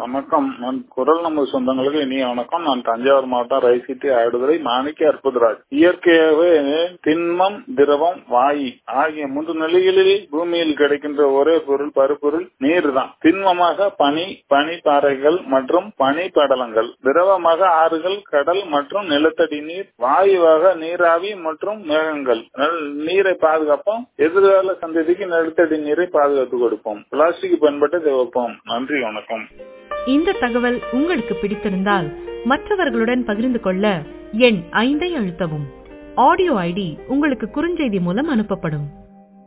வணக்கம் நான் குரல் நம்ம சொந்தங்களுக்கு இனிய வணக்கம் நான் தஞ்சாவூர் மாவட்டம் ரைசிட்டி ஆடுதுறை மாணிக்க அற்புதராஜ் இயற்கையாகவே திண்மம் திரவம் வாயு ஆகிய மூன்று நிலைகளில் பூமியில் கிடைக்கின்ற ஒரே பொருள் பருப்பொருள் நீர் தான் திண்மமாக பனி பனிப்பாறைகள் மற்றும் பனி படலங்கள் திரவமாக ஆறுகள் கடல் மற்றும் நிலத்தடி நீர் வாயுவாக நீராவி மற்றும் மேகங்கள் நீரை பாதுகாப்போம் எதிர்கால சந்ததிக்கு நிலத்தடி நீரை பாதுகாத்து கொடுப்போம் பிளாஸ்டிக் பயன்பட்டு வைப்போம் நன்றி வணக்கம் இந்த தகவல் உங்களுக்கு பிடித்திருந்தால் மற்றவர்களுடன் பகிர்ந்து கொள்ள எண் ஐந்தை அழுத்தவும் ஆடியோ ஐடி உங்களுக்கு குறுஞ்செய்தி மூலம் அனுப்பப்படும்